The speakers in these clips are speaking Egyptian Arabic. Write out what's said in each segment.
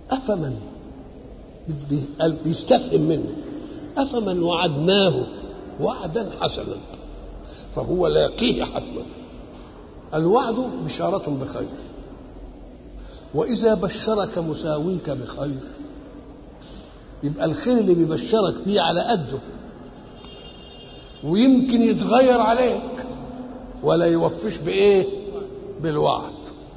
أفمن بيستفهم منه أفمن وعدناه وعدا حسنا فهو لاقيه حتما الوعد بشارة بخير وإذا بشرك مساويك بخير يبقى الخير اللي بيبشرك فيه على قده ويمكن يتغير عليك ولا يوفيش بإيه بالوعد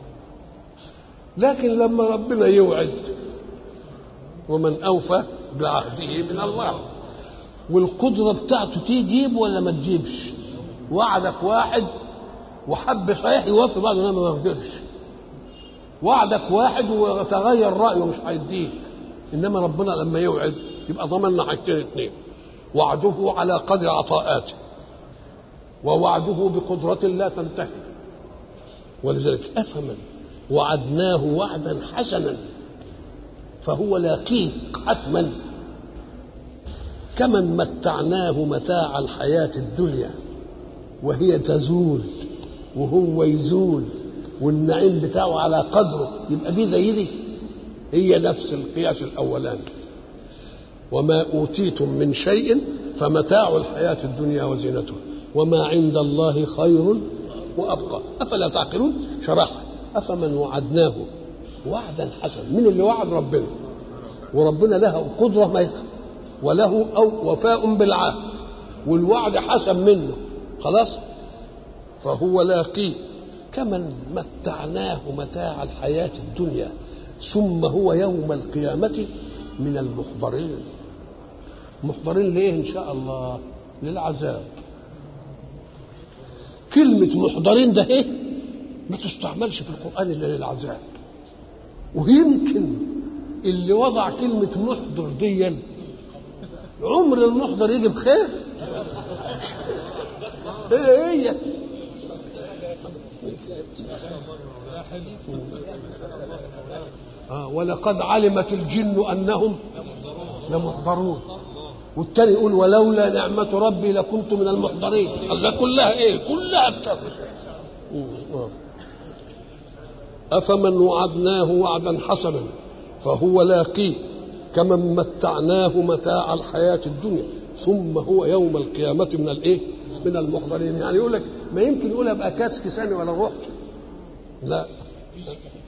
لكن لما ربنا يوعد ومن أوفى بعهده من الله والقدرة بتاعته تجيب ولا ما تجيبش وعدك واحد وحب صحيح يوفي بعض ما ما قدرش وعدك واحد وتغير رأيه مش هيديك إنما ربنا لما يوعد يبقى ضمننا حاجتين اثنين وعده على قدر عطاءاته ووعده بقدرة لا تنتهي ولذلك أفمن وعدناه وعدا حسنا فهو لاقيه حتما كمن متعناه متاع الحياة الدنيا وهي تزول وهو يزول والنعيم بتاعه على قدره يبقى دي زي دي هي نفس القياس الأولاني وما أوتيتم من شيء فمتاع الحياة الدنيا وزينتها وما عند الله خير وأبقى أفلا تعقلون شرحها أفمن وعدناه وعدا حسنا من اللي وعد ربنا وربنا له قدرة ما يتقى وله أو وفاء بالعهد والوعد حسن منه خلاص فهو لاقيه كمن متعناه متاع الحياة الدنيا ثم هو يوم القيامة من المحضرين محضرين ليه إن شاء الله للعذاب كلمة محضرين ده إيه ما تستعملش في القرآن إلا للعذاب ويمكن اللي وضع كلمة محضر دي عمر المحضر يجي بخير هي هي آه ولقد علمت الجن انهم لمحضرون والتاني يقول ولولا نعمة ربي لكنت من المحضرين الله كلها ايه كلها افترس أفمن وعدناه وعدا حسنا فهو لاقيه كمن متعناه متاع الحياة الدنيا ثم هو يوم القيامة من الايه؟ من المحضرين يعني يقول لك ما يمكن يقول ابقى كاس كساني ولا رحت لا